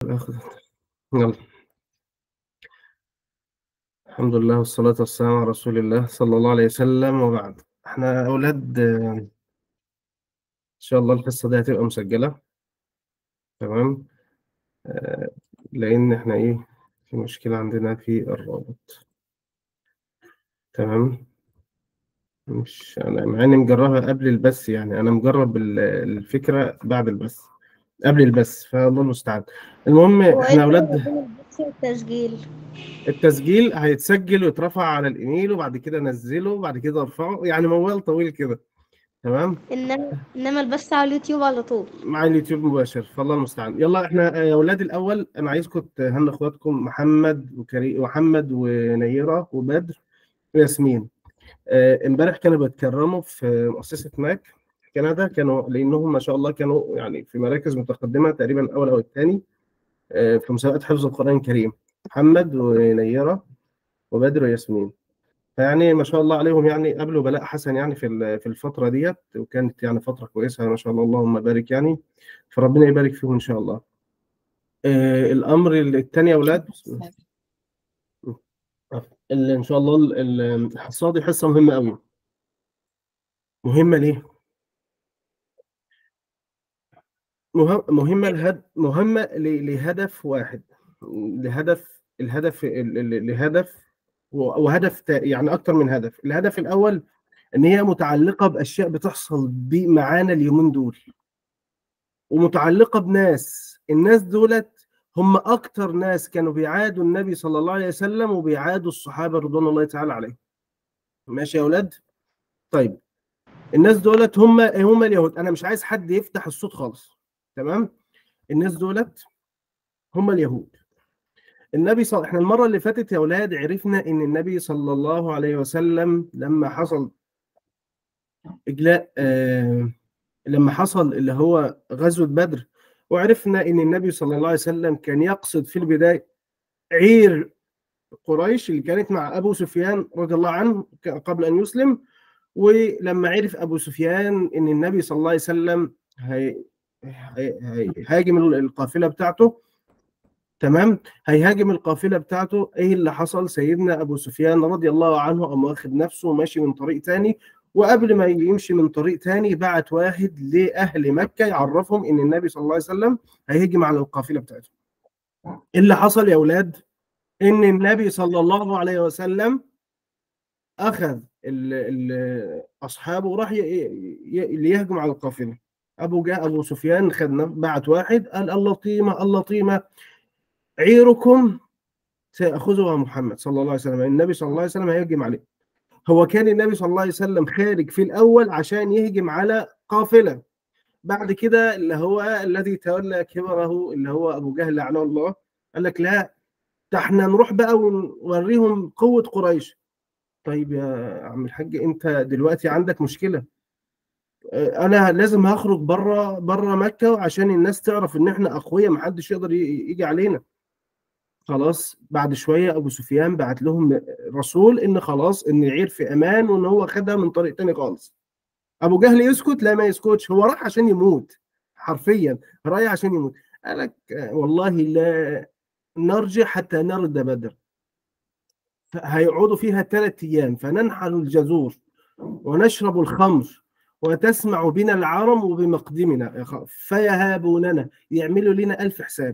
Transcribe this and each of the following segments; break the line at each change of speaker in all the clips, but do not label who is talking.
آخذ يلا الحمد لله والصلاة والسلام على رسول الله صلى الله عليه وسلم وبعد احنا أولاد آه، إن شاء الله الحصة دي هتبقى مسجلة تمام آه، لأن احنا إيه في مشكلة عندنا في الرابط تمام مش أنا مع إني مجربها قبل البث يعني أنا مجرب ال- الفكرة بعد البث قبل البث فالله المستعان المهم
هو
احنا
ايه
أولاد
الفرق بين البث والتسجيل
التسجيل هيتسجل ويترفع على الايميل وبعد كده انزله وبعد كده ارفعه يعني موال طويل كده تمام
انما انما البث على اليوتيوب على طول
مع اليوتيوب مباشر فالله المستعان يلا احنا آه، يا اولاد الاول انا عايزكم تهنوا اخواتكم محمد وكريم محمد ونيره وبدر وياسمين آه، امبارح كانوا بيتكرموا في مؤسسه ماك في كندا كانوا لانهم ما شاء الله كانوا يعني في مراكز متقدمه تقريبا الاول او الثاني في مسابقه حفظ القران الكريم محمد ونيره وبدر وياسمين فيعني ما شاء الله عليهم يعني قابلوا بلاء حسن يعني في ال- في الفترة ديت وكانت يعني فترة كويسة ما شاء الله اللهم بارك يعني فربنا يبارك فيهم إن شاء الله. آه الأمر الثاني يا أولاد اللي إن شاء الله ال- ال- الحصة دي حصة مهمة قوي. مهمة ليه؟ مه- مهمة لهد مهمة ل- لهدف واحد لهدف الهدف ال- ال- لهدف و- وهدف تا- يعني أكتر من هدف. الهدف الأول إن هي متعلقة بأشياء بتحصل بي- معانا اليومين دول. ومتعلقة بناس الناس دولت هم أكتر ناس كانوا بيعادوا النبي صلى الله عليه وسلم وبيعادوا الصحابة رضوان الله تعالى عليهم ماشي يا أولاد طيب الناس دولت هم هم اليهود أنا مش عايز حد يفتح الصوت خالص تمام الناس دولت هم اليهود النبي صلى احنا المرة اللي فاتت يا أولاد عرفنا إن النبي صلى الله عليه وسلم لما حصل إجلاء آه لما حصل اللي هو غزوة بدر وعرفنا ان النبي صلى الله عليه وسلم كان يقصد في البدايه عير قريش اللي كانت مع ابو سفيان رضي الله عنه ك- قبل ان يسلم ولما عرف ابو سفيان ان النبي صلى الله عليه وسلم هي هي- هي- هيهاجم ال- القافله بتاعته تمام هيهاجم القافله بتاعته ايه اللي حصل سيدنا ابو سفيان رضي الله عنه قام واخد نفسه وماشي من طريق تاني وقبل ما يمشي من طريق تاني بعت واحد لأهل مكة يعرفهم إن النبي صلى الله عليه وسلم هيهجم على القافلة بتاعتهم. إيه اللي حصل يا أولاد؟ إن النبي صلى الله عليه وسلم أخذ ال ال أصحابه وراح ي- ي- ليهجم على القافلة. أبو جاء أبو سفيان خد نف- بعت واحد قال اللطيمة اللطيمة عيركم سيأخذها محمد صلى الله عليه وسلم النبي صلى الله عليه وسلم هيهجم عليه. هو كان النبي صلى الله عليه وسلم خارج في الأول عشان يهجم على قافلة بعد كده اللي هو الذي تولى كبره اللي هو أبو جهل لعنه الله قال لك لا ده احنا نروح بقى ونوريهم قوة قريش طيب يا عم الحاج انت دلوقتي عندك مشكلة اه، انا لازم هخرج بره بره مكة عشان الناس تعرف ان احنا اقوياء محدش يقدر ي- يجي علينا خلاص بعد شويه ابو سفيان بعت لهم رسول ان خلاص ان العير في امان وان هو خدها من طريق تاني خالص ابو جهل يسكت لا ما يسكتش هو راح عشان يموت حرفيا رايح عشان يموت قال لك آه، والله لا نرجع حتى نرد بدر هيقعدوا فيها ثلاث ايام فننحل الجزور ونشرب الخمر وتسمع بنا العرم وبمقدمنا فيهابوننا يعملوا لنا ألف حساب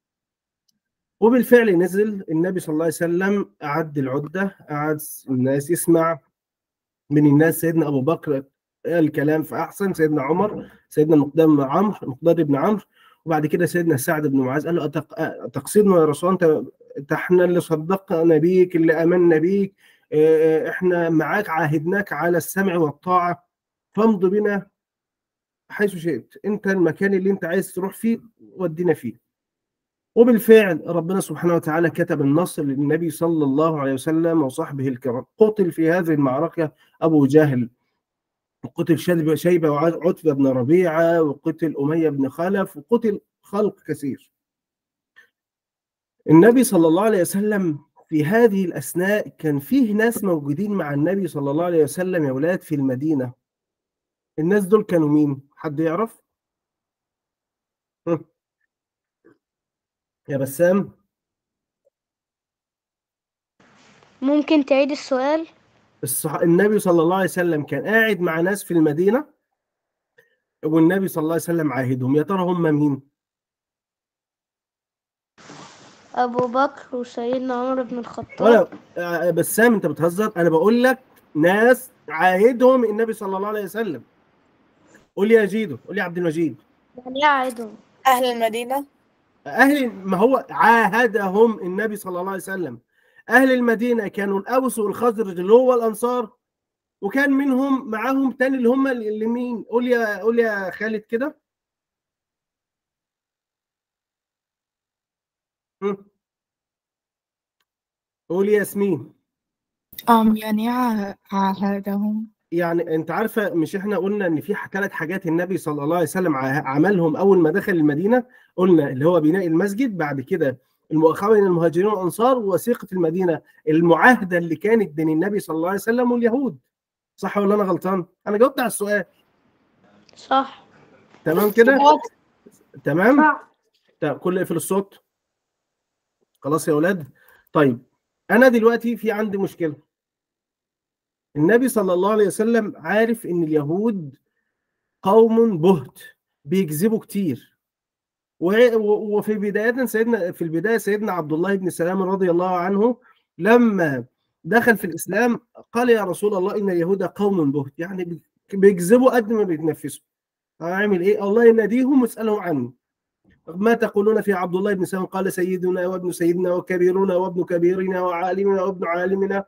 وبالفعل نزل النبي صلى الله عليه وسلم أعد العدة أعد الناس يسمع من الناس سيدنا أبو بكر الكلام فأحسن سيدنا عمر سيدنا مقدام عمرو مقداد بن عمرو وبعد كده سيدنا سعد بن معاذ قال له أتق... أتقصدنا يا رسول الله أنت أنت احنا اللي صدقنا بيك اللي آمنا بيك اه، احنا معاك عاهدناك على السمع والطاعة فامض بنا حيث شئت انت المكان اللي انت عايز تروح فيه ودينا فيه وبالفعل ربنا سبحانه وتعالى كتب النصر للنبي صلى الله عليه وسلم وصحبه الكرام قتل في هذه المعركة أبو جهل وقتل شيبة شيبة وعتبة بن ربيعة وقتل أمية بن خلف وقتل خلق كثير النبي صلى الله عليه وسلم في هذه الأثناء كان فيه ناس موجودين مع النبي صلى الله عليه وسلم يا ولاد في المدينة الناس دول كانوا مين؟ حد يعرف؟ هم. يا بسام
ممكن تعيد السؤال
الصح... النبي صلى الله عليه وسلم كان قاعد مع ناس في المدينة والنبي صلى الله عليه وسلم عاهدهم يا ترى هم مين؟
أبو بكر وسيدنا عمر بن الخطاب
ولا آه، بسام انت بتهزر انا بقول لك ناس عاهدهم النبي صلى الله عليه وسلم قول لي يا جيدو قول لي يا عبد المجيد
يعني إيه عايدهم
أهل المدينة
اهل ما هو عاهدهم النبي صلى الله عليه وسلم اهل المدينه كانوا الاوس والخزرج اللي هو الانصار وكان منهم معاهم تاني اللي هم اللي مين قول يا قول يا خالد كده هم. قول يا ياسمين
أم يعني ع- عاهدهم
يعني انت عارفه مش احنا قلنا ان في ثلاث حاجات النبي صلى الله عليه وسلم ع- عملهم اول ما دخل المدينه قلنا اللي هو بناء المسجد بعد كده المؤاخاه بين المهاجرين والانصار ووثيقه المدينه المعاهده اللي كانت بين النبي صلى الله عليه وسلم واليهود صح ولا انا غلطان؟ انا جاوبت على السؤال
صح
تمام كده؟ تمام؟
صح
طيب كل اقفل الصوت خلاص يا اولاد طيب انا دلوقتي في عندي مشكله النبي صلى الله عليه وسلم عارف ان اليهود قوم بهت بيكذبوا كتير و- و- وفي بداية سيدنا في البداية سيدنا عبد الله بن سلام رضي الله عنه لما دخل في الإسلام قال يا رسول الله إن اليهود قوم بهت يعني بي- بيكذبوا قد ما بيتنفسوا هعمل إيه الله يناديهم واسألهم عني ما تقولون في عبد الله بن سلام قال سيدنا وابن سيدنا وكبيرنا وابن كبيرنا وعالمنا وابن عالمنا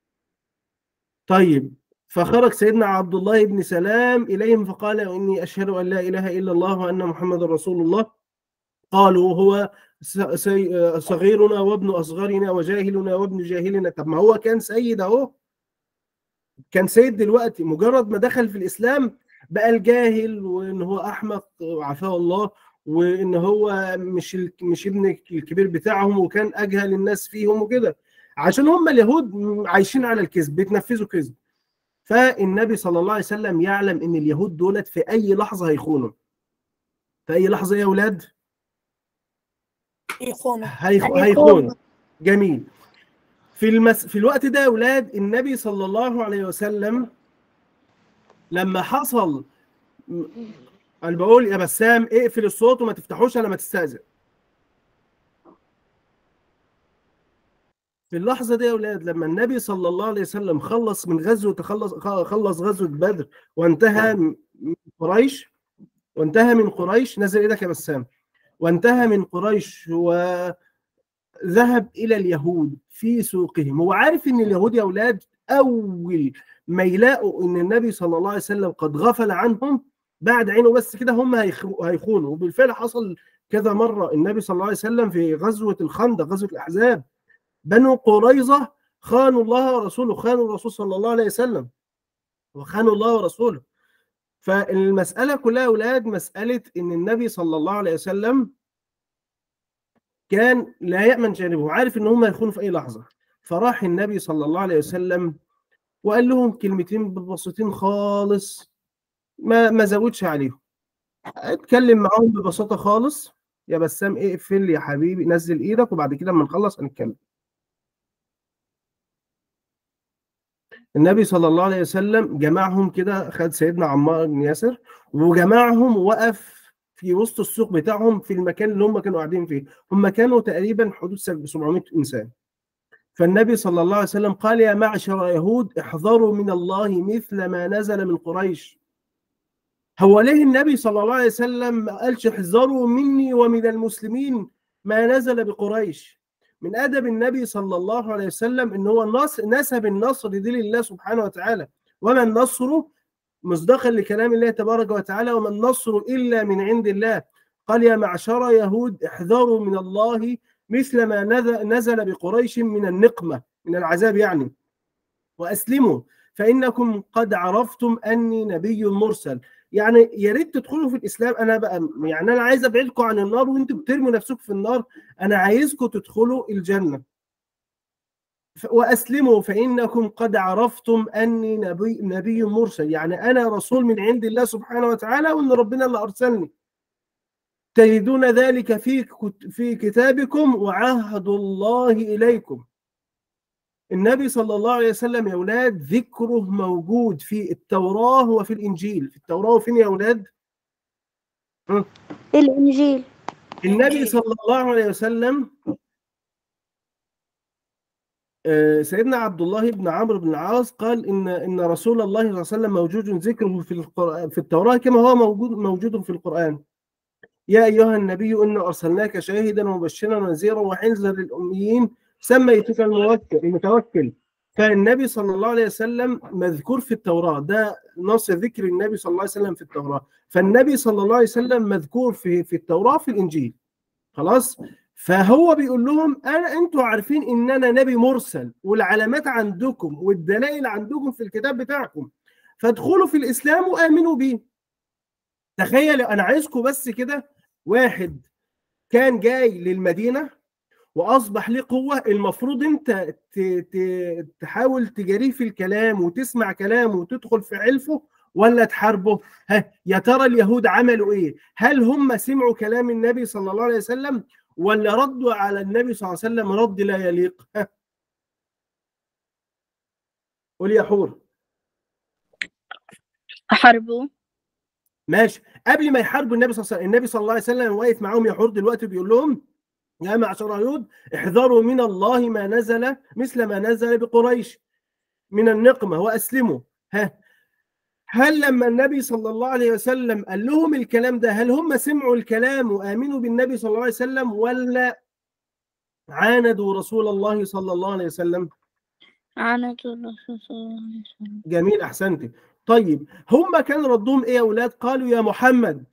طيب فخرج سيدنا عبد الله بن سلام إليهم فقال إني أشهد أن لا إله إلا الله وأن محمد رسول الله قالوا هو س- سي- صغيرنا وابن أصغرنا وجاهلنا وابن جاهلنا طب ما هو كان سيد أهو كان سيد دلوقتي مجرد ما دخل في الإسلام بقى الجاهل وإن هو أحمق وعافاه الله وإن هو مش ال- مش ابن الكبير بتاعهم وكان أجهل الناس فيهم وكده عشان هم اليهود عايشين على الكذب بيتنفذوا كذب فالنبي صلى الله عليه وسلم يعلم ان اليهود دولت في اي لحظه هيخونوا في اي لحظه يا اولاد
يخونوا
هيخ...
هيخونوا.
هيخونوا جميل في المس... في الوقت ده يا اولاد النبي صلى الله عليه وسلم لما حصل م- انا بقول يا بسام اقفل الصوت وما تفتحوش انا ما تستاذن في اللحظة دي يا أولاد لما النبي صلى الله عليه وسلم خلص من غزوة خلص خلص غزوة بدر وانتهى من قريش وانتهى من قريش نزل إيدك يا بسام وانتهى من قريش وذهب إلى اليهود في سوقهم هو عارف إن اليهود يا أولاد أول ما يلاقوا إن النبي صلى الله عليه وسلم قد غفل عنهم بعد عينه بس كده هم هيخ- هيخونوا وبالفعل حصل كذا مرة النبي صلى الله عليه وسلم في غزوة الخندق غزوة الأحزاب بنو قريظة خانوا الله ورسوله خانوا الرسول صلى الله عليه وسلم وخانوا الله ورسوله فالمسألة كلها يا أولاد مسألة إن النبي صلى الله عليه وسلم كان لا يأمن جانبه عارف إن هم هيخونوا في أي لحظة فراح النبي صلى الله عليه وسلم وقال لهم كلمتين بسيطين خالص ما ما زودش عليهم اتكلم معاهم ببساطة خالص يا بسام اقفل يا حبيبي نزل ايدك وبعد كده لما نخلص هنتكلم النبي صلى الله عليه وسلم جمعهم كده خد سيدنا عمار بن ياسر وجمعهم وقف في وسط السوق بتاعهم في المكان اللي هم كانوا قاعدين فيه هم كانوا تقريبا حدود 700 انسان فالنبي صلى الله عليه وسلم قال يا معشر يهود احذروا من الله مثل ما نزل من قريش هو ليه النبي صلى الله عليه وسلم ما قالش احذروا مني ومن المسلمين ما نزل بقريش من ادب النبي صلى الله عليه وسلم ان هو النص نسب النصر دي لله سبحانه وتعالى وما النصر مصداقا لكلام الله تبارك وتعالى وما النصر الا من عند الله قال يا معشر يهود احذروا من الله مثل ما نز- نزل بقريش من النقمه من العذاب يعني واسلموا فانكم قد عرفتم اني نبي مرسل يعني يا ريت تدخلوا في الاسلام انا بقى يعني انا عايز ابعدكم عن النار وانتم بترموا نفسكم في النار انا عايزكم تدخلوا الجنه ف- واسلموا فانكم قد عرفتم اني نبي نبي مرسل يعني انا رسول من عند الله سبحانه وتعالى وان ربنا اللي ارسلني تجدون ذلك في كت- في كتابكم وعهد الله إليكم النبي صلى الله عليه وسلم يا أولاد ذكره موجود في التوراة وفي الإنجيل في التوراة وفين يا أولاد
الإنجيل
النبي صلى الله عليه وسلم آه، سيدنا عبد الله بن عمرو بن العاص قال ان ان رسول الله صلى الله عليه وسلم موجود ذكره في القرآن في التوراة كما هو موجود موجود في القرآن يا ايها النبي انا ارسلناك شاهدا ومبشرا ونذيرا وحنزا للاميين سميتك الموكل المتوكل فالنبي صلى الله عليه وسلم مذكور في التوراة ده نص ذكر النبي صلى الله عليه وسلم في التوراة فالنبي صلى الله عليه وسلم مذكور في في التوراة في الإنجيل خلاص فهو بيقول لهم انا انتوا عارفين ان انا نبي مرسل والعلامات عندكم والدلائل عندكم في الكتاب بتاعكم فادخلوا في الاسلام وامنوا بيه تخيل انا عايزكم بس كده واحد كان جاي للمدينه واصبح ليه قوه المفروض انت ت- ت- تحاول تجاريه في الكلام وتسمع كلامه وتدخل في حلفه ولا تحاربه ها يا ترى اليهود عملوا ايه هل هم سمعوا كلام النبي صلى الله عليه وسلم ولا ردوا على النبي صلى الله عليه وسلم رد لا يليق ها قول يا حور
أحاربه
ماشي قبل ما يحاربوا النبي صلى الله عليه وسلم النبي صلى الله عليه وسلم واقف معاهم يا حور دلوقتي بيقول لهم يا معشر اليهود احذروا من الله ما نزل مثل ما نزل بقريش من النقمه واسلموا ها هل لما النبي صلى الله عليه وسلم قال لهم الكلام ده هل هم سمعوا الكلام وامنوا بالنبي صلى الله عليه وسلم ولا عاندوا رسول الله صلى الله عليه وسلم
عنة الرسول صلى الله عليه وسلم
جميل احسنتي طيب هم كان ردهم ايه يا اولاد قالوا يا محمد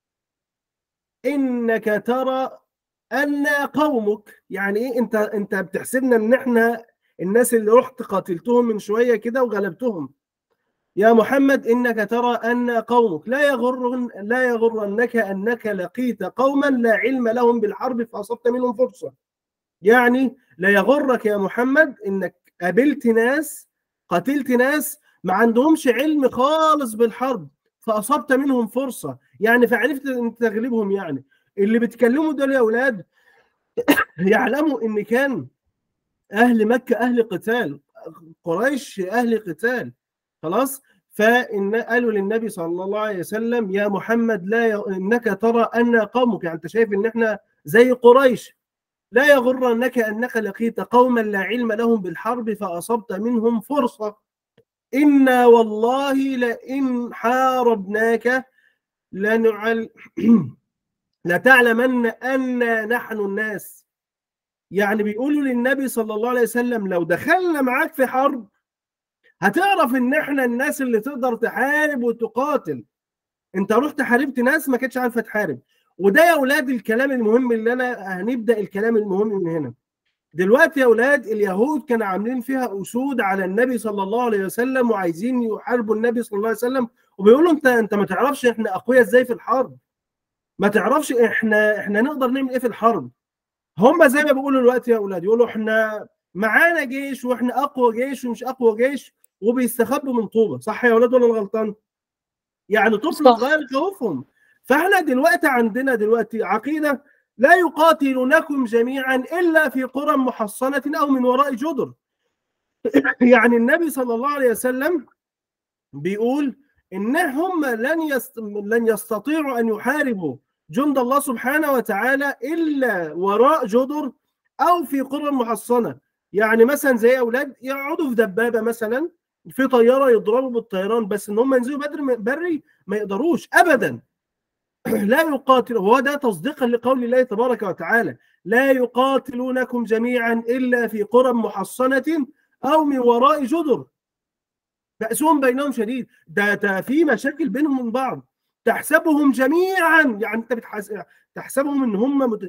انك ترى ان قومك يعني ايه انت انت بتحسبنا ان احنا الناس اللي رحت قاتلتهم من شويه كده وغلبتهم يا محمد انك ترى ان قومك لا يغر لا يغرنك انك لقيت قوما لا علم لهم بالحرب فاصبت منهم فرصه يعني لا يغرك يا محمد انك قابلت ناس قتلت ناس ما عندهمش علم خالص بالحرب فاصبت منهم فرصه يعني فعرفت ان تغلبهم يعني اللي بيتكلموا دول يا اولاد يعلموا ان كان اهل مكه اهل قتال قريش اهل قتال خلاص فإن قالوا للنبي صلى الله عليه وسلم يا محمد لا ي... انك ترى ان قومك يعني انت شايف ان احنا زي قريش لا يغرنك انك لقيت قوما لا علم لهم بالحرب فاصبت منهم فرصه انا والله لئن حاربناك لنعل لتعلمن ان نحن الناس يعني بيقولوا للنبي صلى الله عليه وسلم لو دخلنا معاك في حرب هتعرف ان احنا الناس اللي تقدر تحارب وتقاتل انت رحت حاربت ناس ما كانتش عارفه تحارب وده يا اولاد الكلام المهم اللي انا هنبدا الكلام المهم من هنا دلوقتي يا اولاد اليهود كانوا عاملين فيها اسود على النبي صلى الله عليه وسلم وعايزين يحاربوا النبي صلى الله عليه وسلم وبيقولوا انت انت ما تعرفش احنا اقوياء ازاي في الحرب ما تعرفش احنا احنا نقدر نعمل ايه في الحرب هم زي ما بيقولوا دلوقتي يا اولاد يقولوا احنا معانا جيش واحنا اقوى جيش ومش اقوى جيش وبيستخبوا من طوبه صح يا اولاد ولا أنا غلطان يعني طفل
صح.
صغير يخوفهم فاحنا دلوقتي عندنا دلوقتي عقيده لا يقاتلونكم جميعا الا في قرى محصنه او من وراء جدر يعني النبي صلى الله عليه وسلم بيقول ان هم لن يست... لن يستطيعوا ان يحاربوا جند الله سبحانه وتعالى الا وراء جدر او في قرى محصنه يعني مثلا زي اولاد يقعدوا في دبابه مثلا في طياره يضربوا بالطيران بس ان هم ينزلوا بدر بري ما يقدروش ابدا لا يقاتل هو ده تصديقا لقول الله تبارك وتعالى لا يقاتلونكم جميعا الا في قرى محصنه او من وراء جدر بأسهم بينهم شديد ده, ده في مشاكل بينهم من بعض تحسبهم جميعا يعني انت بتحس... تحسبهم ان هم مت...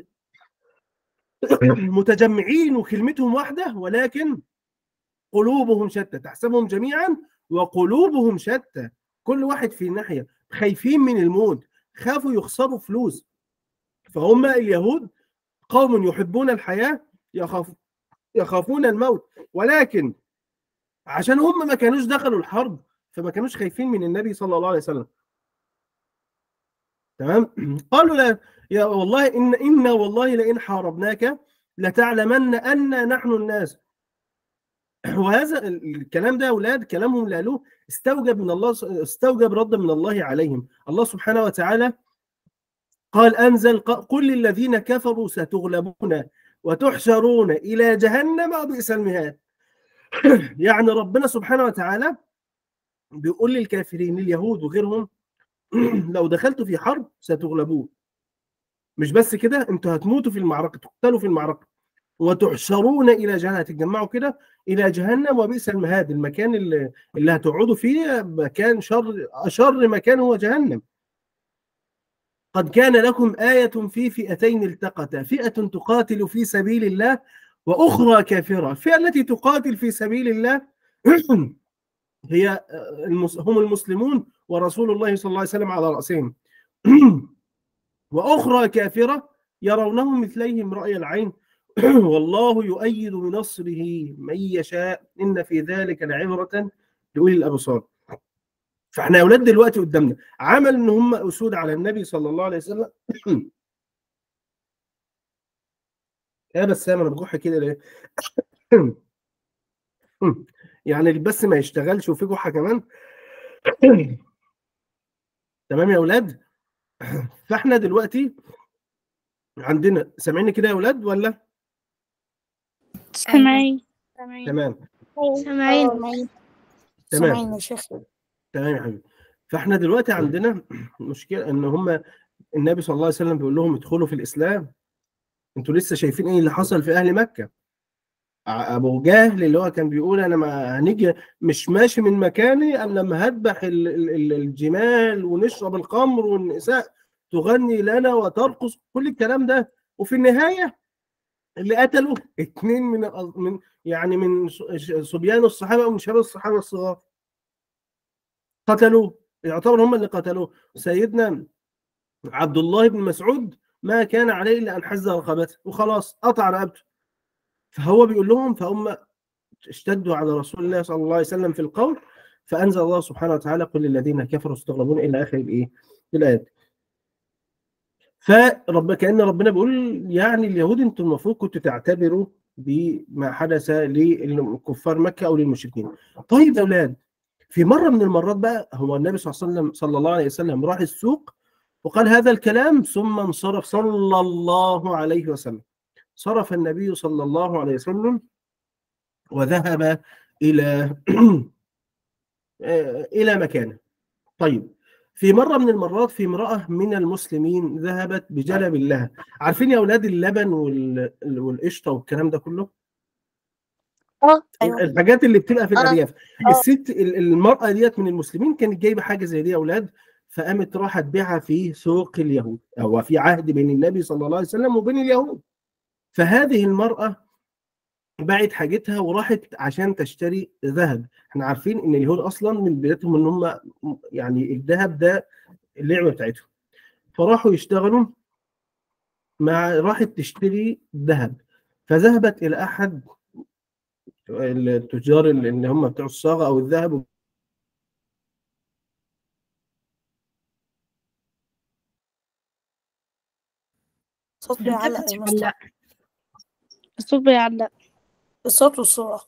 متجمعين وكلمتهم واحده ولكن قلوبهم شتى تحسبهم جميعا وقلوبهم شتى كل واحد في ناحيه خايفين من الموت خافوا يخسروا فلوس فهم اليهود قوم يحبون الحياه يخاف يخافون الموت ولكن عشان هم ما كانوش دخلوا الحرب فما كانوش خايفين من النبي صلى الله عليه وسلم تمام قالوا لا يا والله إن إنا والله لئن حاربناك لتعلمن أن نحن الناس وهذا ال- الكلام ده يا أولاد كلامهم اللي قالوه استوجب من الله استوجب رد من الله عليهم الله سبحانه وتعالى قال أنزل ق- قل للذين كفروا ستغلبون وتحشرون إلى جهنم وبئس المهاد يعني ربنا سبحانه وتعالى بيقول للكافرين اليهود وغيرهم لو دخلتوا في حرب ستغلبون مش بس كده انتوا هتموتوا في المعركه تقتلوا في المعركه وتحشرون الى جهنم هتتجمعوا كده الى جهنم وبئس المهاد المكان اللي, اللي هتقعدوا فيه مكان شر اشر مكان هو جهنم قد كان لكم آية في فئتين التقتا فئة تقاتل في سبيل الله وأخرى كافرة الفئة التي تقاتل في سبيل الله هي المس- هم المسلمون ورسول الله صلى الله عليه وسلم على رأسهم وأخرى كافرة يرونهم مثليهم رأي العين والله يؤيد بنصره من يشاء إن في ذلك لعبرة لأولي الأبصار فاحنا يا أولاد دلوقتي قدامنا عمل إن هم أسود على النبي صلى الله عليه وسلم يا بسام أنا بكح كده ليه؟ يعني البث ما يشتغلش وفي جحا كمان تمام يا أولاد فاحنا دلوقتي عندنا سامعيني كده يا أولاد ولا
سامعين
تمام
سامعين
تمام
سامعين يا شيخ
تمام يا حبيبي فاحنا دلوقتي عندنا مشكله ان هم النبي صلى الله عليه وسلم بيقول لهم ادخلوا في الاسلام انتوا لسه شايفين ايه اللي حصل في اهل مكه ع- ابو جهل اللي هو كان بيقول انا ما هنيجي مش ماشي من مكاني الا لما هذبح ال- ال- ال- الجمال ونشرب الخمر والنساء تغني لنا وترقص كل الكلام ده وفي النهايه اللي قتلوا اتنين من الأص- من يعني من ص- صبيان الصحابه او من شباب الصحابه الصغار قتلوه يعتبر هم اللي قتلوه سيدنا عبد الله بن مسعود ما كان عليه الا ان حز رقبته وخلاص قطع رقبته فهو بيقول لهم فهم اشتدوا على رسول الله صلى الله عليه وسلم في القول فانزل الله سبحانه وتعالى قل للذين كفروا استغربون الى اخر الايه الايات فرب كان ربنا بيقول يعني اليهود انتم المفروض كنتوا تعتبروا بما حدث للكفار مكه او للمشركين طيب يا اولاد في مره من المرات بقى هو النبي صلى الله عليه وسلم صلى الله عليه وسلم راح السوق وقال هذا الكلام ثم انصرف صلى الله عليه وسلم صرف النبي صلى الله عليه وسلم وذهب الى الى مكانه طيب في مره من المرات في امراه من المسلمين ذهبت بجلب لها عارفين يا اولاد اللبن وال- والقشطه والكلام ده كله
أيوة.
الحاجات اللي بتبقى في
آه.
الارياف
آه.
الست ال- المراه ديت من المسلمين كانت جايبه حاجه زي دي يا اولاد فقامت راحت تبيعها في سوق اليهود او في عهد بين النبي صلى الله عليه وسلم وبين اليهود فهذه المراه باعت حاجتها وراحت عشان تشتري ذهب احنا عارفين ان اليهود اصلا من بدايتهم ان هم يعني الذهب ده اللعبه بتاعتهم فراحوا يشتغلوا مع راحت تشتري ذهب فذهبت الى احد التجار اللي اللي هم بتوع الصاغه او الذهب
صوت بيعلق يا مستر
الصوت بيعلق
الصوت والصورة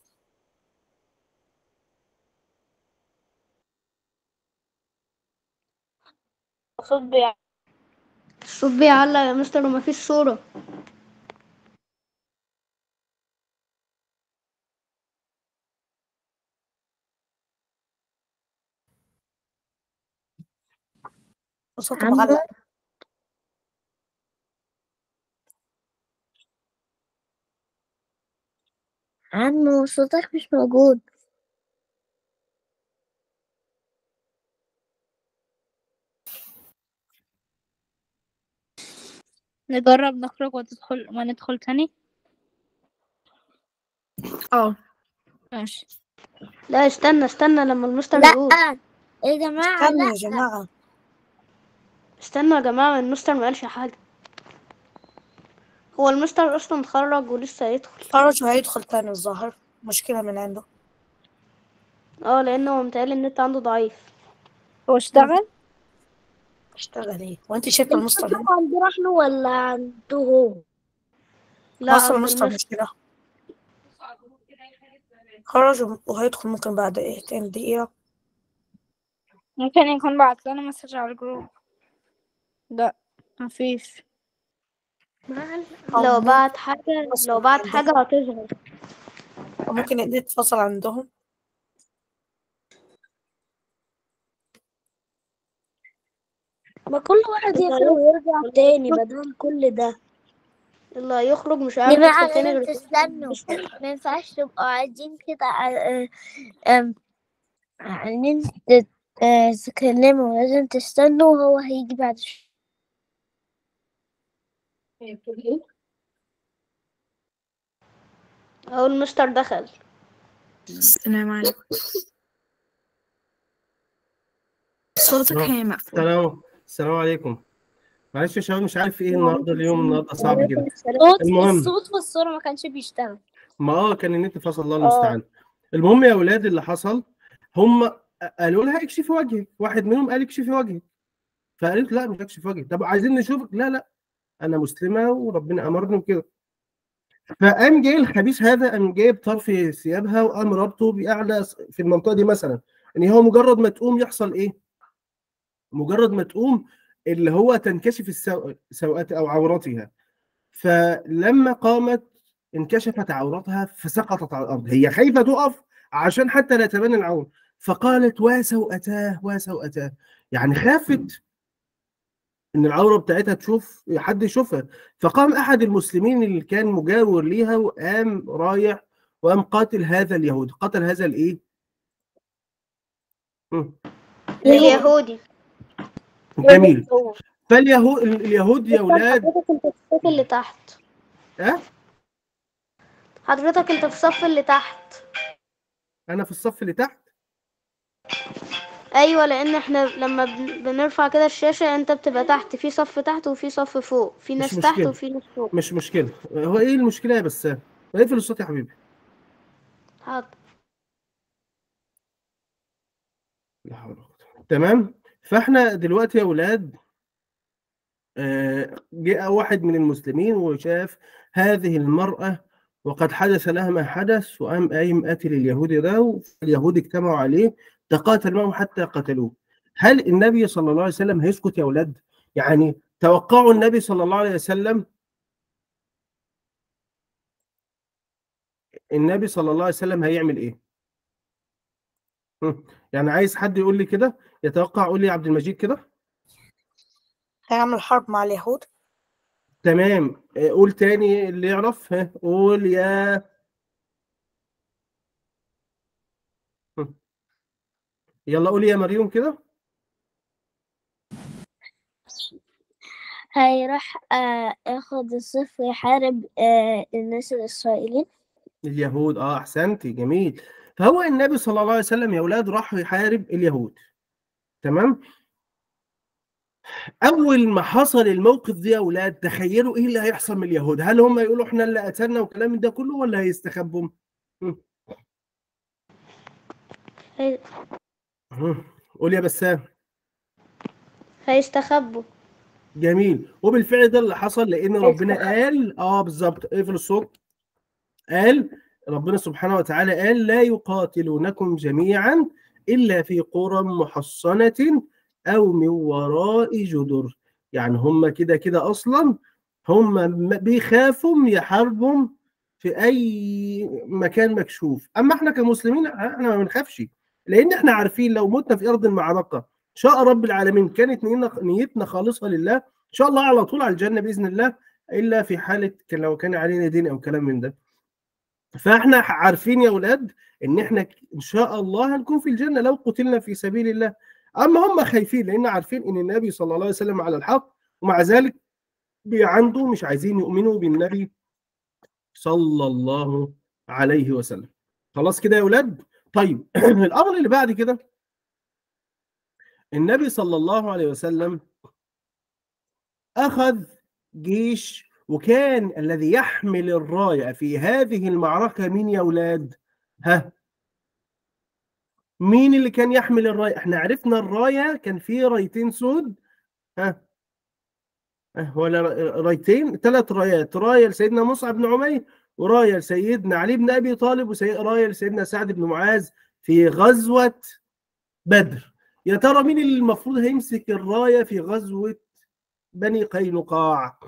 الصوت بيعلق الصوت بيعلق يا مستر ومفيش صورة
الصوت
عمو.
معلق
عمو صوتك مش موجود نجرب نخرج وتدخل وندخل تاني
اه
ماشي لا استنى استنى لما المستر
لا
يقول
يا جماعة
استنوا
لا
يا جماعة
استنى يا جماعة المستر ما قالش حاجة هو المستر اصلا اتخرج ولسه هيدخل
خرج وهيدخل تاني الظاهر مشكلة من عنده
اه لانه هو متهيألي النت عنده ضعيف
هو اشتغل
اشتغل ايه وانت شايفه المستر هنا
المشكلة عندنا احنا ولا عنده هو؟ لا
مصر
عند
المستر
المس-
مشكله خرج وهيدخل ممكن بعد ايه تاني دقيقه
ممكن يكون بعت لنا مسج على الجروب لا مفيش
أو
لو
ممكن
بعت حاجة
بس
لو بعت
عندهم.
حاجة هتظهر
أو ممكن النت اتفصل عندهم
ما كل واحد يخرج ويرجع تاني بدل كل ده اللي هيخرج مش عارف
جماعة
يدخل تاني
لازم
غير
تستنوا ما ينفعش تبقوا قاعدين كده ع- آم، عايزين تت- آه، تتكلموا لازم تستنوا وهو هيجي بعد شوية
اهو المستر دخل
السلام عليكم صوتك هي مقفول
السلام السلام عليكم معلش يا شباب مش عارف ايه النهارده اليوم النهارده صعب جدا
الصوت
المهم.
الصوت والصورة ما كانش بيشتغل
ما اه كان النت فصل الله المستعان المهم يا اولاد اللي حصل هم قالوا لها اكشفي وجهك واحد منهم قال اكشفي وجهك فقالت لا مش هكشف وجهي طب عايزين نشوفك لا لا انا مسلمه وربنا امرني وكده فقام جاي الخبيث هذا قام جايب طرف ثيابها وقام رابطه باعلى في المنطقه دي مثلا ان هو مجرد ما تقوم يحصل ايه؟ مجرد ما تقوم اللي هو تنكشف السو- سوءات او عوراتها فلما قامت انكشفت عورتها فسقطت على الارض هي خايفه تقف عشان حتى لا تبان العور فقالت وسوءتاه وسوءتاه يعني خافت ان العوره بتاعتها تشوف حد يشوفها فقام احد المسلمين اللي كان مجاور ليها وقام رايح وقام قاتل هذا اليهودي قتل هذا الايه مم.
اليهودي
جميل فاليهود اليهود يا اولاد
حضرتك انت في الصف اللي تحت
أه؟
حضرتك انت في الصف اللي تحت
انا في الصف اللي تحت
ايوه لان احنا لما بن- بنرفع كده الشاشه انت بتبقى تحت في صف تحت وفي صف فوق في ناس تحت
مشكلة.
وفي ناس فوق
مش مشكله هو ايه المشكله يا بسام اقفل الصوت يا حبيبي
حاضر
لا حول ولا قوة. تمام فاحنا دلوقتي يا اولاد آه، جاء واحد من المسلمين وشاف هذه المرأة وقد حدث لها ما حدث وقام قايم قاتل اليهودي ده واليهود اجتمعوا عليه تقاتل معه حتى قتلوه هل النبي صلى الله عليه وسلم هيسكت يا اولاد يعني توقعوا النبي صلى الله عليه وسلم النبي صلى الله عليه وسلم هيعمل ايه هم، يعني عايز حد يقول لي كده يتوقع قول لي يا عبد المجيد كده
هيعمل حرب مع اليهود
تمام آه، قول تاني اللي يعرف ها قول يا هم. يلا قول يا مريم كده
هيروح آه، ياخد الصف ويحارب آه، الناس الإسرائيليين
اليهود اه احسنتي جميل فهو النبي صلى الله عليه وسلم يا اولاد راح يحارب اليهود تمام اول ما حصل الموقف ده يا اولاد تخيلوا ايه اللي هيحصل من اليهود هل هم يقولوا احنا اللي قتلنا والكلام من ده كله ولا هيستخبوا هم.
هي-
هم. قول يا بسام
هيستخبوا
جميل وبالفعل ده اللي حصل لان ربنا قال اه بالظبط اقفل الصوت قال ربنا سبحانه وتعالى قال لا يقاتلونكم جميعا الا في قرى محصنه او من وراء جدر يعني هم كده كده اصلا هم م- بيخافوا يحاربوا في اي مكان مكشوف اما احنا كمسلمين احنا ما بنخافش لان احنا عارفين لو متنا في ارض المعركه شاء رب العالمين كانت نيتنا نيتنا خالصه لله ان شاء الله على طول على الجنه باذن الله الا في حاله كان لو كان علينا دين او كلام من ده فاحنا عارفين يا اولاد ان احنا ان شاء الله هنكون في الجنه لو قتلنا في سبيل الله اما هم خايفين لان عارفين ان النبي صلى الله عليه وسلم على الحق ومع ذلك بيعندوا مش عايزين يؤمنوا بالنبي صلى الله عليه وسلم خلاص كده يا اولاد طيب الامر اللي بعد كده النبي صلى الله عليه وسلم اخذ جيش وكان الذي يحمل الرايه في هذه المعركه مين يا اولاد ها مين اللي كان يحمل الرايه احنا عرفنا الرايه كان في رايتين سود ها ها ولا رايتين ثلاث رايات رايه لسيدنا مصعب بن عمير ورايه لسيدنا علي بن ابي طالب ورايه لسيدنا سعد بن معاذ في غزوه بدر يا ترى مين اللي المفروض هيمسك الرايه في غزوه بني قينقاع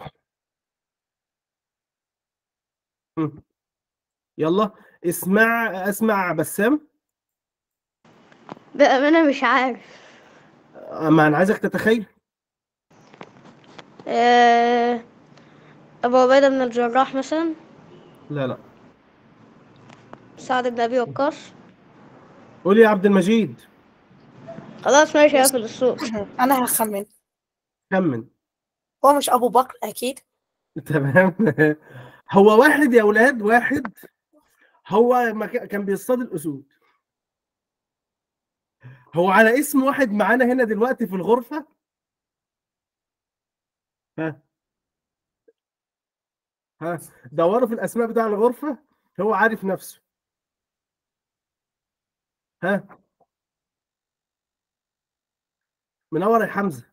هم. يلا اسمع اسمع بسام
بأمانة مش عارف
ما انا عايزك تتخيل
آه، أبو عبيدة بن الجراح مثلا
لا لا
سعد بن أبي وقاص
قول يا عبد المجيد
خلاص ماشي هقفل الصوت
انا هخمن
كمل
هو مش ابو بكر اكيد
تمام هو واحد يا اولاد واحد هو ما ك- كان بيصطاد الاسود هو على اسم واحد معانا هنا دلوقتي في الغرفه ها ها دوروا في الاسماء بتاع الغرفه هو عارف نفسه ها منور يا حمزه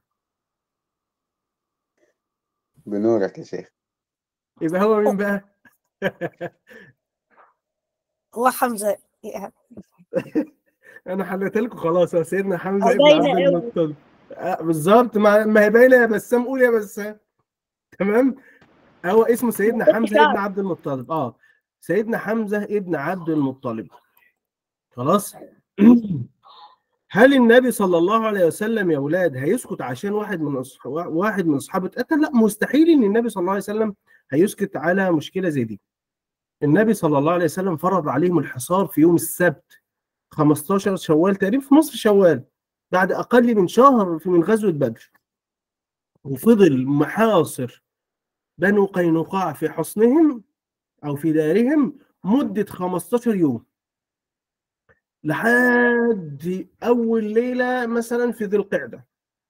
بنورك يا شيخ
يبقى هو مين بقى
هو حمزه يعني
انا حليت لكم خلاص هو سيدنا حمزه ابن
باينة
عبد
أوي.
المطلب آه، بالظبط ما ما هي باينه يا بسام قول يا بسام تمام هو اسمه سيدنا حمزه ابن عبد المطلب اه سيدنا حمزه ابن عبد المطلب خلاص هل النبي صلى الله عليه وسلم يا اولاد هيسكت عشان واحد من أصح... واحد من اصحابه اتقتل لا مستحيل ان النبي صلى الله عليه وسلم هيسكت على مشكله زي دي النبي صلى الله عليه وسلم فرض عليهم الحصار في يوم السبت 15 شوال تقريبا في نصف شوال بعد اقل من شهر في من غزوه بدر وفضل محاصر بنو قينقاع في حصنهم او في دارهم مده 15 يوم لحد اول ليله مثلا في ذي القعده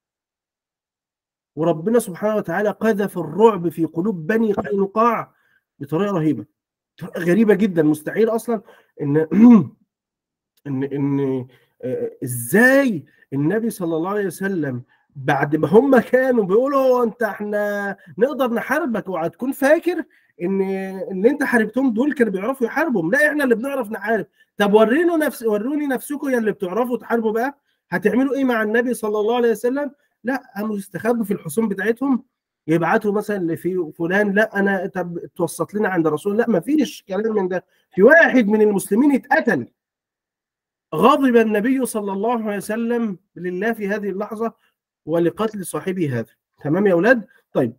وربنا سبحانه وتعالى قذف الرعب في قلوب بني قينقاع بطريقه رهيبه طريقة غريبه جدا مستحيل اصلا ان ان ان آه، ازاي النبي صلى الله عليه وسلم بعد ما هم كانوا بيقولوا هو انت احنا نقدر نحاربك وهتكون فاكر ان اللي انت حاربتهم دول كانوا بيعرفوا يحاربوا لا احنا اللي بنعرف نحارب طب ورينوا نفس وروني نفسكم يا اللي بتعرفوا تحاربوا بقى هتعملوا ايه مع النبي صلى الله عليه وسلم لا قاموا يستخبوا في الحصون بتاعتهم يبعتوا مثلا لفي فلان لا انا طب توسط لنا عند رسول لا ما فيش كلام من ده في واحد من المسلمين اتقتل غضب النبي صلى الله عليه وسلم لله في هذه اللحظه ولقتل صاحبه هذا تمام يا اولاد طيب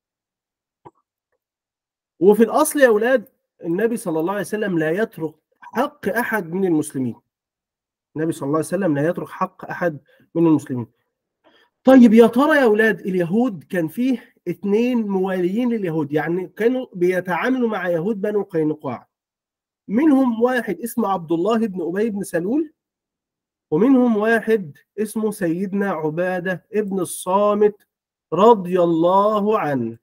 وفي الاصل يا اولاد النبي صلى الله عليه وسلم لا يترك حق احد من المسلمين النبي صلى الله عليه وسلم لا يترك حق احد من المسلمين طيب يا ترى يا اولاد اليهود كان فيه اثنين مواليين لليهود يعني كانوا بيتعاملوا مع يهود بنو قينقاع منهم واحد اسمه عبد الله بن ابي بن سلول ومنهم واحد اسمه سيدنا عباده ابن الصامت رضي الله عنه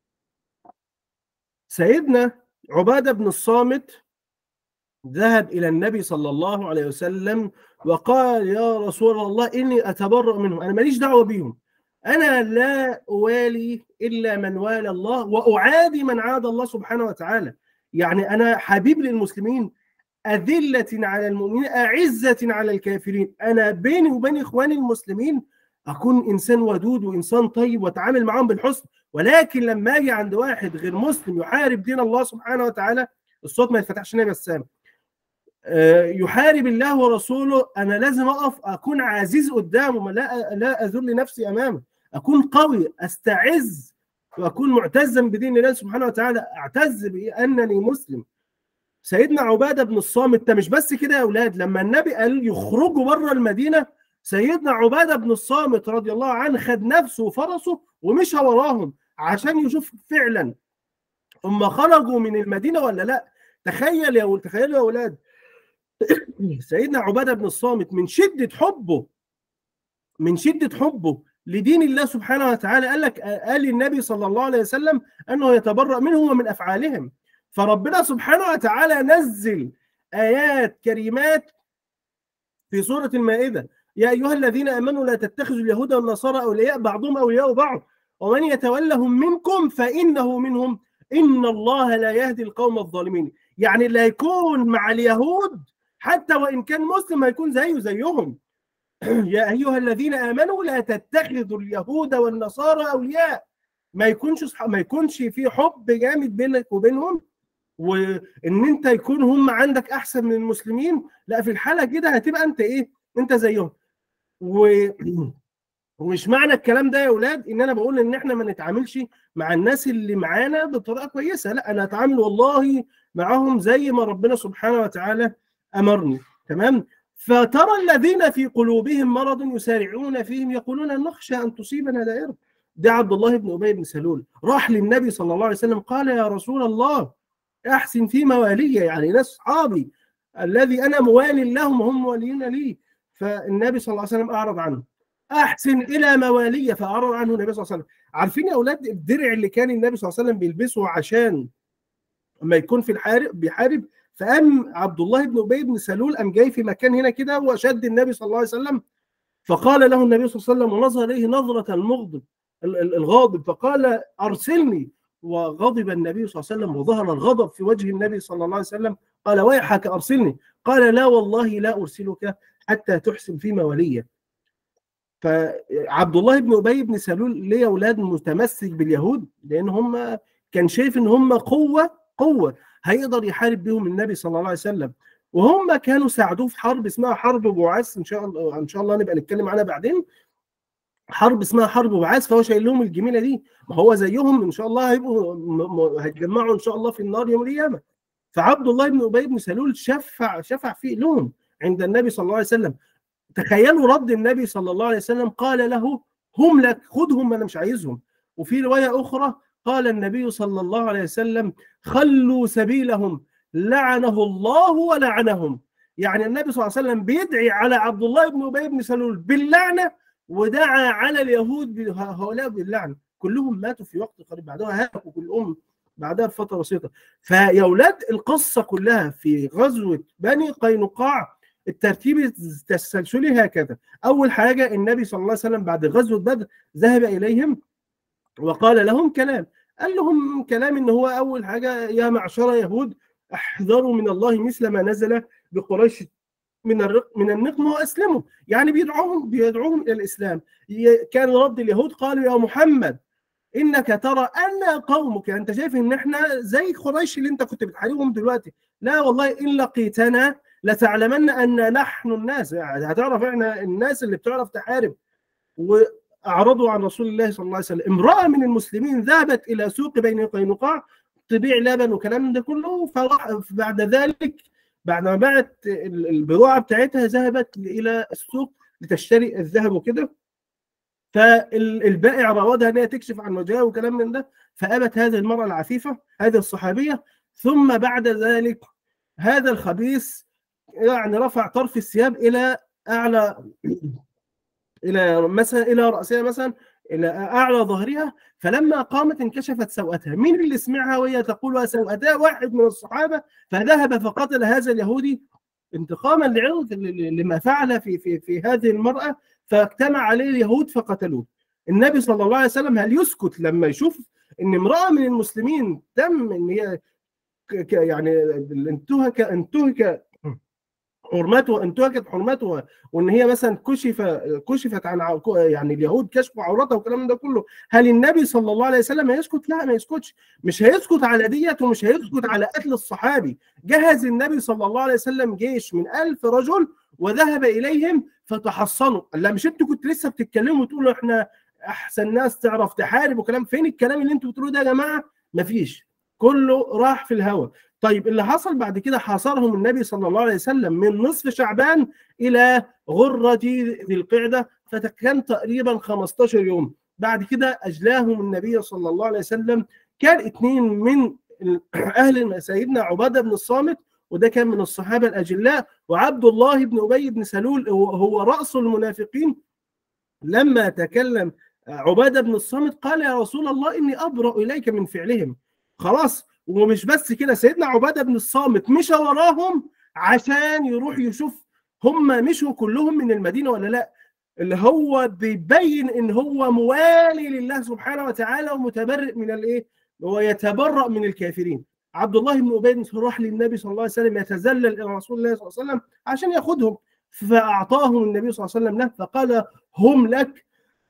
سيدنا عباده بن الصامت ذهب الى النبي صلى الله عليه وسلم وقال يا رسول الله اني اتبرأ منهم انا ماليش دعوه بيهم انا لا اوالي الا من والى الله واعادي من عاد الله سبحانه وتعالى يعني انا حبيب للمسلمين أذلة على المؤمنين أعزة على الكافرين أنا بيني وبين إخواني المسلمين أكون إنسان ودود وإنسان طيب وأتعامل معهم بالحسن ولكن لما أجي عند واحد غير مسلم يحارب دين الله سبحانه وتعالى الصوت ما يتفتحش يا بسام آه، يحارب الله ورسوله أنا لازم أقف أكون عزيز قدامه ما لا لا أذل نفسي أمامه أكون قوي أستعز وأكون معتزا بدين الله سبحانه وتعالى أعتز بأنني مسلم سيدنا عباده بن الصامت ده مش بس كده يا اولاد لما النبي قال يخرجوا بره المدينه سيدنا عباده بن الصامت رضي الله عنه خد نفسه وفرسه ومشى وراهم عشان يشوف فعلا هم خرجوا من المدينه ولا لا تخيل يا تخيلوا يا اولاد سيدنا عباده بن الصامت من شده حبه من شده حبه لدين الله سبحانه وتعالى قال لك قال النبي صلى الله عليه وسلم انه يتبرأ منهم ومن افعالهم فربنا سبحانه وتعالى نزل آيات كريمات في سورة المائدة يا ايها الذين امنوا لا تتخذوا اليهود والنصارى اولياء بعضهم اولياء بعض ومن يتولهم منكم فانه منهم ان الله لا يهدي القوم الظالمين يعني اللي هيكون مع اليهود حتى وان كان مسلم هيكون زيه زيهم يا ايها الذين امنوا لا تتخذوا اليهود والنصارى اولياء ما يكونش صح- ما يكونش في حب جامد بينك وبينهم وان انت يكون هم عندك احسن من المسلمين لا في الحاله كده هتبقى انت ايه انت زيهم و... ومش معنى الكلام ده يا اولاد ان انا بقول ان احنا ما نتعاملش مع الناس اللي معانا بطريقه كويسه لا انا اتعامل والله معاهم زي ما ربنا سبحانه وتعالى امرني تمام فترى الذين في قلوبهم مرض يسارعون فيهم يقولون نخشى ان تصيبنا دائره ده عبد الله بن ابي بن سلول راح للنبي صلى الله عليه وسلم قال يا رسول الله احسن في موالي يعني ناس اصحابي الذي انا موال لهم وهم موالين لي فالنبي صلى الله عليه وسلم اعرض عنه احسن الى موالي فاعرض عنه النبي صلى الله عليه وسلم عارفين يا اولاد الدرع اللي كان النبي صلى الله عليه وسلم بيلبسه عشان لما يكون في الحارب بيحارب فقام عبد الله بن ابي بن سلول قام جاي في مكان هنا كده وشد النبي صلى الله عليه وسلم فقال له النبي صلى الله عليه وسلم ونظر اليه نظره المغضب ال- ال- الغاضب فقال ارسلني وغضب النبي صلى الله عليه وسلم وظهر الغضب في وجه النبي صلى الله عليه وسلم قال ويحك ارسلني قال لا والله لا ارسلك حتى تحسن في مواليه فعبد الله بن ابي بن سلول ليه اولاد متمسك باليهود لان هم كان شايف ان هم قوه قوه هيقدر يحارب بهم النبي صلى الله عليه وسلم وهم كانوا ساعدوه في حرب اسمها حرب بعاث ان شاء الله ان شاء الله نبقى نتكلم عنها بعدين حرب اسمها حرب بعاث فهو شايل لهم الجميله دي ما هو زيهم ان شاء الله هيبقوا م- م- هيتجمعوا ان شاء الله في النار يوم القيامه فعبد الله بن ابي بن سلول شفع شفع في لهم عند النبي صلى الله عليه وسلم تخيلوا رد النبي صلى الله عليه وسلم قال له هم لك خذهم انا مش عايزهم وفي روايه اخرى قال النبي صلى الله عليه وسلم خلوا سبيلهم لعنه الله ولعنهم يعني النبي صلى الله عليه وسلم بيدعي على عبد الله بن ابي بن سلول باللعنه ودعا على اليهود هؤلاء باللعنه كلهم ماتوا في وقت قريب بعدها هلكوا كلهم بعدها بفتره بسيطه فيا اولاد القصه كلها في غزوه بني قينقاع الترتيب التسلسلي هكذا اول حاجه النبي صلى الله عليه وسلم بعد غزوه بدر ذهب اليهم وقال لهم كلام قال لهم كلام ان هو اول حاجه يا معشر يهود احذروا من الله مثل ما نزل بقريش من الرق من النقم واسلموا يعني بيدعوهم بيدعوهم الى الاسلام ي- كان رد اليهود قالوا يا محمد انك ترى ان قومك يعني انت شايف ان احنا زي قريش اللي انت كنت بتحاربهم دلوقتي لا والله ان لقيتنا لتعلمن ان نحن الناس يعني هتعرف احنا الناس اللي بتعرف تحارب واعرضوا عن رسول الله صلى الله عليه وسلم امراه من المسلمين ذهبت الى سوق بين قينقاع تبيع لبن وكلام ده كله فراح بعد ذلك بعد ما باعت ال- البضاعه بتاعتها ذهبت الى السوق لتشتري الذهب وكده فالبائع راودها ان هي تكشف عن وجهها وكلام من ده فابت هذه المراه العفيفه هذه الصحابيه ثم بعد ذلك هذا الخبيث يعني رفع طرف الثياب الى اعلى الى مثلا الى راسها مثلا الى اعلى ظهرها فلما قامت انكشفت سوءتها مين اللي سمعها وهي تقول سوءتها واحد من الصحابه فذهب فقتل هذا اليهودي انتقاما لعرض لما فعل في في في هذه المراه فاجتمع عليه اليهود فقتلوه النبي صلى الله عليه وسلم هل يسكت لما يشوف ان امراه من المسلمين تم ان هي ك- ك- يعني انتهك انتهك حرمته انتهكت حرمته وان هي مثلا كشف كشفت عن عو- يعني اليهود كشفوا عورتها والكلام ده كله هل النبي صلى الله عليه وسلم هيسكت؟ لا ما يسكتش مش هيسكت على ديت ومش هيسكت على قتل الصحابي جهز النبي صلى الله عليه وسلم جيش من ألف رجل وذهب اليهم فتحصنوا قال لا مش انتوا كنتوا لسه بتتكلموا وتقولوا احنا احسن ناس تعرف تحارب وكلام فين الكلام اللي انتوا بتقولوه ده يا جماعه مفيش كله راح في الهواء طيب اللي حصل بعد كده حاصرهم النبي صلى الله عليه وسلم من نصف شعبان الى غره ذي القعده فكان تقريبا 15 يوم بعد كده اجلاهم النبي صلى الله عليه وسلم كان اثنين من اهل سيدنا عباده بن الصامت وده كان من الصحابه الاجلاء وعبد الله بن ابي بن سلول هو, هو راس المنافقين لما تكلم عباده بن الصامت قال يا رسول الله اني ابرا اليك من فعلهم خلاص ومش بس كده سيدنا عباده بن الصامت مشى وراهم عشان يروح يشوف هم مشوا كلهم من المدينه ولا لا اللي هو بيبين ان هو موالي لله سبحانه وتعالى ومتبرئ من الايه هو يتبرأ من الكافرين عبد الله بن ابي بن راح للنبي صلى الله عليه وسلم يتذلل الى رسول الله صلى الله عليه وسلم عشان ياخذهم فاعطاهم النبي صلى الله عليه وسلم له فقال هم لك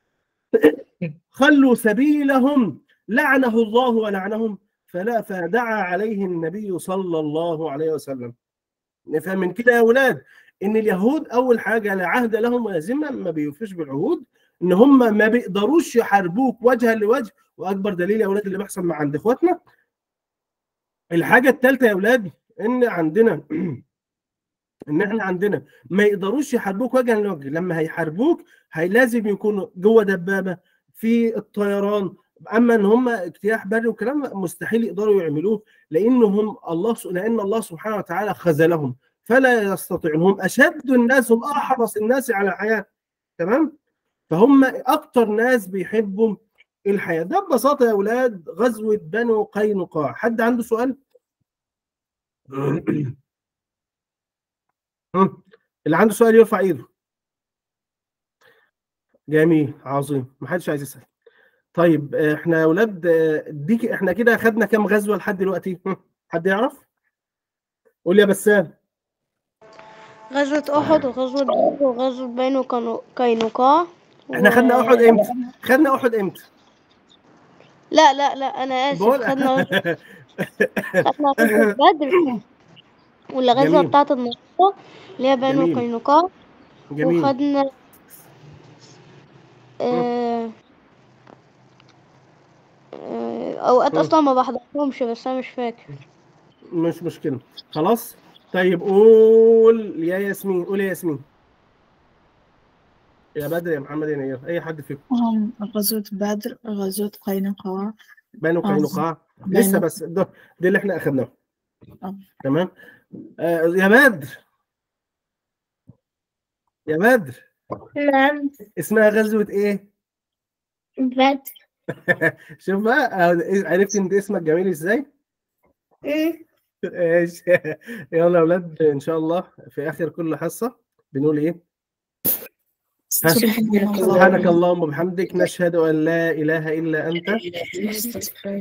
خلوا سبيلهم لعنه الله ولعنهم فلا فدعا عليه النبي صلى الله عليه وسلم نفهم من كده يا اولاد ان اليهود اول حاجه لا عهد لهم ولا ذمه ما بيوفوش بالعهود ان هم ما بيقدروش يحاربوك وجها لوجه واكبر دليل يا اولاد اللي بيحصل مع عند اخواتنا الحاجه الثالثه يا اولاد ان عندنا ان احنا عندنا ما يقدروش يحاربوك وجها لوجه لما هيحاربوك هي لازم يكونوا جوه دبابه في الطيران اما ان هم اجتياح بري وكلام مستحيل يقدروا يعملوه لانهم الله لان الله سبحانه وتعالى خذلهم فلا يستطيعون هم اشد الناس هم احرص الناس على الحياه تمام فهم اكتر ناس بيحبوا الحياه ده ببساطه يا اولاد غزوه بنو قينقاع حد عنده سؤال اللي عنده سؤال يرفع ايده جميل عظيم محدش عايز يسال طيب احنا يا اولاد دي احنا كده خدنا كام غزوه لحد دلوقتي حد يعرف قول يا بسام
غزوة أحد وغزوة بدر وغزوة بنو كانو- قينقاع
احنا خدنا احد امتى خدنا احد امتى
لا لا لا أنا آسف
بقول
خدنا غزوة خدنا غزوة بدر والغزوة
جميل.
بتاعة النصارى اللي هي بنو
جميل.
قينقاع
جميل
وخدنا آه... آه... أوقات
مم.
أصلا ما بحضرهمش بس أنا مش فاكر
مش مشكله خلاص طيب قول يا ياسمين قول يا ياسمين يا بدر يا محمد يا نير اي حد فيكم
هم غزوة بدر غزوة قينقاع
بنو
آه.
قينقاع
بنو-
لسه بس ده, ده اللي احنا اخدناه
آه.
تمام آه يا بدر يا بدر
نعم
اسمها غزوه ايه
بدر
شوف بقى آه، عرفت انت اسمك جميل ازاي ايش يلا يا اولاد ان شاء الله في اخر كل حصه بنقول ايه سبحانك اللهم وبحمدك نشهد ان لا اله الا انت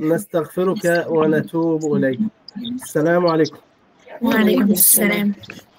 نستغفرك ونتوب اليك السلام عليكم
وعليكم السلام